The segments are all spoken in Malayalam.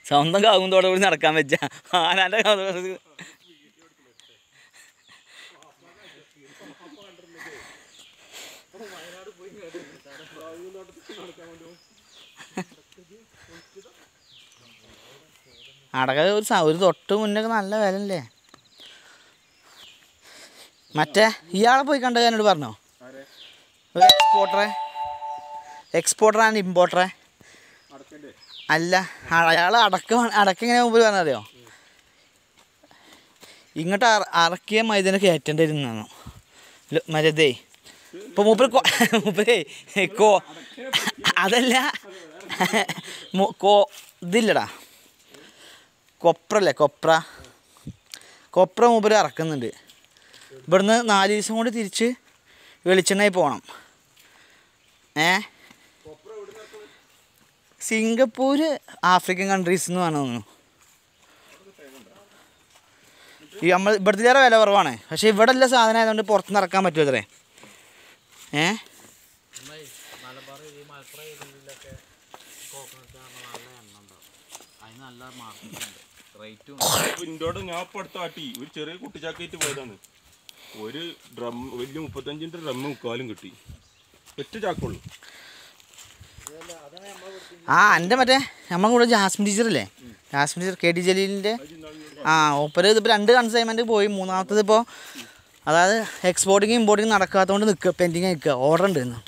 സ്വന്തം കാവുന്നതോടെ കൂടി നടക്കാൻ വെച്ച ആനാൻ്റെ കാവ് അടക്ക ഒരു സ- ഒരു തൊട്ട് മുന്നൊക്കെ നല്ല വില അല്ലേ മറ്റേ ഇയാളെ പോയി കണ്ട എന്നോട് പറഞ്ഞോ ഒരു എക്സ്പോർട്ടറെ എക്സ്പോർട്ടർ ആൻഡ് ഇമ്പോർട്ടറെ അല്ല അയാൾ അടക്ക അടക്ക എങ്ങനെ മുമ്പ് പറഞ്ഞറിയോ ഇങ്ങോട്ട് അറ- അറക്കിയ മൈദനെ കയറ്റേണ്ടിരുന്നു മറ്റേ ഇപ്പൊ മൂപ്പര് കൊ- മൂപ്പരേ കോ അതല്ല മു- കോ ഇതില്ലടാ കൊപ്രല്ലേ കൊപ്ര കൊപ്ര മൂപ്പര് ഇറക്കുന്നുണ്ട് ഇവിടുന്ന് നാല് ദിവസം കൊണ്ട് തിരിച്ച് വെളിച്ചെണ്ണയിൽ പോകണം ഏ സിംഗപ്പൂർ ആഫ്രിക്കൻ കൺട്രീസ് എന്ന് പറഞ്ഞു തോന്നുന്നു ഈ നമ്മൾ ഇവിടുത്തെ വില കുറവാണ് പക്ഷേ ഇവിടെ ഉള്ള സാധനം ആയതുകൊണ്ട് പുറത്തുനിന്ന് ഇറക്കാൻ പറ്റുമത്രേ ഏ മലബാർ ഈ മലപ്പുറം ഏരിയയിലൊക്കെ കോക്കനട്ട് നല്ല എണ്ണ ഉണ്ടാവും അതിന് നല്ല മാർക്കറ്റ് ഉണ്ട് റേറ്റും ഇന്നോട് ഞാൻ ഇപ്പൊ അടുത്ത ആട്ടി ഒരു ചെറിയ കുട്ടിച്ചാക്കായിട്ട് പോയതാണ് ഒരു ഡ്രം വലിയ മുപ്പത്തഞ്ചിന്റെ ഡ്രം മുക്കാലും കിട്ടി ഒറ്റ ചാക്കുള്ളൂ ആ എൻ്റെ മറ്റേ നമ്മളെ കൂടെ ജാസ്മിൻ ടീച്ചറില്ലേ ജാസ്മിൻ ടീച്ചർ കെ ടി ജലീലിൻ്റെ ആ ഒപ്പര് ഇതിപ്പോൾ രണ്ട് കൺസൈൻമെൻറ്റ് പോയി മൂന്നാമത്തത് ഇപ്പോൾ അതായത് എക്സ്പോർട്ടിങ് ഇമ്പോർട്ടിങ് നടക്കാത്തതുകൊണ്ട് നിൽക്കുക പെൻഡിങ് നിൽക്കുക ഓർഡർ ഉണ്ട് ഇന്ന്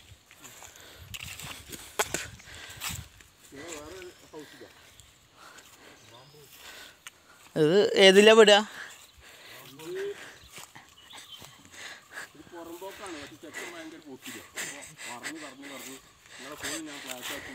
ഇത് ഏതിലാ വിടുക പുറമ്പോക്കാണ് പക്ഷെ ചെക്കൻ ഭയങ്കര പോക്കില്ല പറഞ്ഞു പറഞ്ഞു പറഞ്ഞു നിങ്ങളെ ഫോൺ ഞാൻ ഫ്ലാഷ് ആക്കി